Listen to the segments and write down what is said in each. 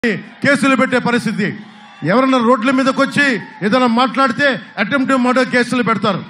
కేసులు పెట్టే పరిస్థితి ఎవరన్నా రోడ్ల మీదకి వచ్చి ఏదైనా మాట్లాడితే అటెంప్ట్ మర్డర్ కేసులు పెడతారు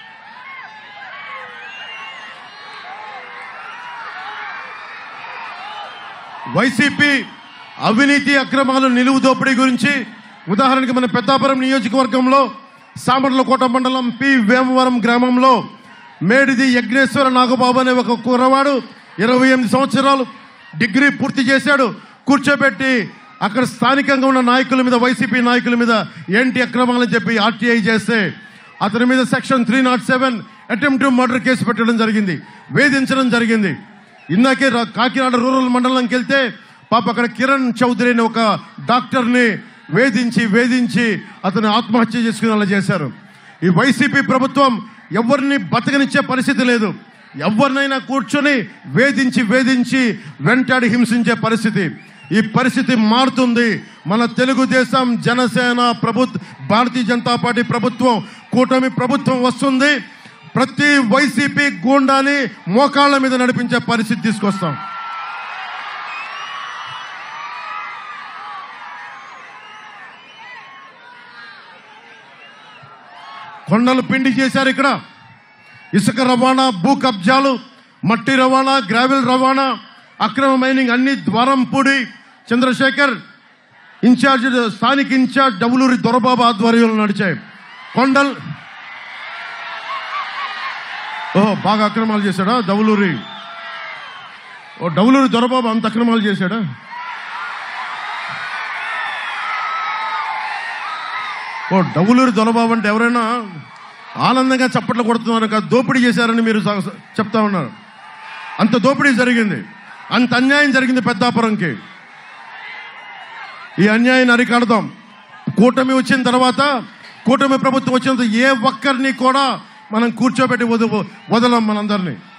వైసీపీ అవినీతి అక్రమాలు నిలువు దోపిడీ గురించి ఉదాహరణకి మన పెద్దాపురం నియోజకవర్గంలో సామర్లకోట మండలం పి వేమవరం గ్రామంలో మేడిది యజ్ఞేశ్వర నాగబాబు అనే ఒక కుర్రవాడు ఇరవై ఎనిమిది సంవత్సరాలు డిగ్రీ పూర్తి చేశాడు కూర్చోబెట్టి అక్కడ స్థానికంగా ఉన్న నాయకుల మీద వైసీపీ నాయకుల మీద ఏంటి అక్రమాలని చెప్పి ఆర్టీఐ చేస్తే అతని మీద section three naught seven attempt murder case పెట్టడం జరిగింది వేధించడం జరిగింది ఇందాకే రా- కాకినాడ రూరల్ మండలంకి వెళ్తే పాప అక్కడ కిరణ్ చౌదరి అనే ఒక డాక్టర్ని వేధించి వేధించి అతను ఆత్మహత్య చేసుకునేలా చేశారు ఈ వైసీపీ ప్రభుత్వం ఎవరిని బతకనిచ్చే పరిస్థితి లేదు ఎవరినైనా కూర్చొని వేధించి వేధించి వెంటాడి హింసించే పరిస్థితి ఈ పరిస్థితి మారుతుంది మన తెలుగుదేశం జనసేన ప్రభుత్వ భారతీయ జనతా పార్టీ ప్రభుత్వం కూటమి ప్రభుత్వం వస్తుంది ప్రతి వైసీపీ గూండాని మోకాళ్ళ మీద నడిపించే పరిస్థితి తీసుకొస్తాం కొండలు పిండి చేశారు ఇక్కడ ఇసుక రవాణా భూ కబ్జాలు మట్టి రవాణా గ్రావెల్ రవాణా అక్రమ మైనింగ్ అన్ని ద్వారంపూడి చంద్రశేఖర్ ఇన్ఛార్జ్ స్థానిక ఇన్ఛార్జ్ డబులూరి దొరబాబు ఆధ్వర్యంలో నడిచాయి కొండల్ ఓహో బాగా అక్రమాలు చేశాడా డబులూరి ఓ డబులూరి దొరబాబు అంత అక్రమాలు చేశాడా ఓ డబులూరి దొరబాబు అంటే ఎవరైనా ఆనందంగా చప్పట్లు కొడుతున్నారు కదా దోపిడీ చేశారని మీరు స- స- చెప్తా ఉన్నారు అంత దోపిడీ జరిగింది అంత అన్యాయం జరిగింది పెద్దాపురంకి ఈ అన్యాయాన్ని అరికడదాం కూటమి వచ్చిన తర్వాత కూటమి ప్రభుత్వం వచ్చిన తర్వాత ఏ ఒక్కరిని కూడా మనం కూర్చోబెట్టి వద వదలం మనందరినీ